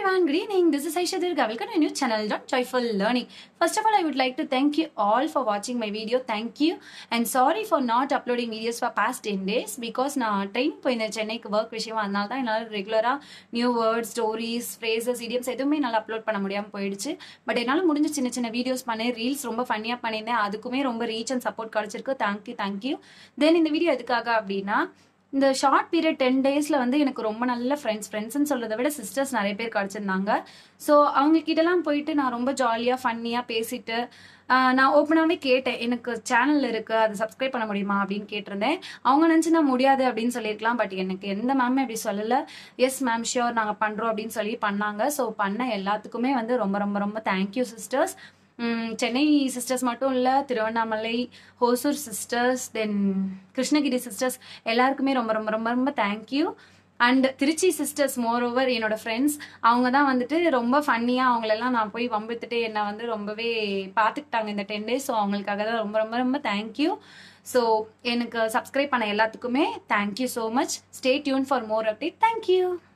everyone, good evening. This is Aisha Durga. Welcome to a new channel, Dot Joyful Learning. First of all, I would like to thank you all for watching my video. Thank you. And sorry for not uploading videos for past 10 days because நான் train போயிருந்தேன் சென்னைக்கு work விஷயமா அதனால தான் என்னால் ரெகுலராக new words stories phrases idioms எதுவுமே என்னால் அப்லோட் பண்ண முடியாமல் போயிடுச்சு பட் என்னால் முடிஞ்ச சின்ன சின்ன வீடியோஸ் பண்ணேன் ரீல்ஸ் ரொம்ப ஃபன்னியாக பண்ணியிருந்தேன் அதுக்குமே ரொம்ப ரீச் அண்ட் சப்போர்ட் கிடச்சிருக்கு தேங்க்யூ தேங்க்யூ தென் இந்த வீடியோ எதுக்காக அப்படின்னா இந்த ஷார்ட் பீரியட் டென் டேஸில் வந்து எனக்கு ரொம்ப நல்ல ஃப்ரெண்ட்ஸ் ஃப்ரெண்ட்ஸ்னு சொல்றதை விட சிஸ்டர்ஸ் நிறைய பேர் கிடச்சிருந்தாங்க ஸோ அவங்க கிட்டலாம் போயிட்டு நான் ரொம்ப ஜாலியாக ஃபன்னியாக பேசிட்டு ஆஹ் நான் ஓப்பனாகவே கேட்டேன் எனக்கு சேனல் இருக்குது அதை சப்ஸ்கிரைப் பண்ண முடியுமா அப்படின்னு கேட்டிருந்தேன் அவங்க நினச்சி நான் முடியாது அப்படின்னு சொல்லியிருக்கலாம் பட் எனக்கு எந்த மேமே அப்படி சொல்லலை எஸ் மேம் ஷியோர் நாங்கள் பண்ணுறோம் அப்படின்னு சொல்லி பண்ணாங்க ஸோ பண்ண எல்லாத்துக்குமே வந்து ரொம்ப ரொம்ப ரொம்ப thank you sisters um, Chennai sisters மட்டும் இல்லை Tiruvannamalai Hosur sisters then Krishnagiri sisters எல்லாருக்குமே ரொம்ப ரொம்ப ரொம்ப ரொம்ப thank you and Tiruchi sisters more over என்னோட ஃப்ரெண்ட்ஸ் அவங்க தான் வந்துட்டு ரொம்ப ஃபன்னியாக அவங்களெல்லாம் நான் போய் வம்பித்துட்டு என்னை வந்து ரொம்பவே பார்த்துக்கிட்டாங்க இந்த டென் டேஸ் ஸோ அவங்களுக்காக தான் ரொம்ப ரொம்ப ரொம்ப தேங்க்யூ ஸோ எனக்கு சப்ஸ்கிரைப் பண்ண எல்லாத்துக்குமே thank you so much stay tune for more update thank you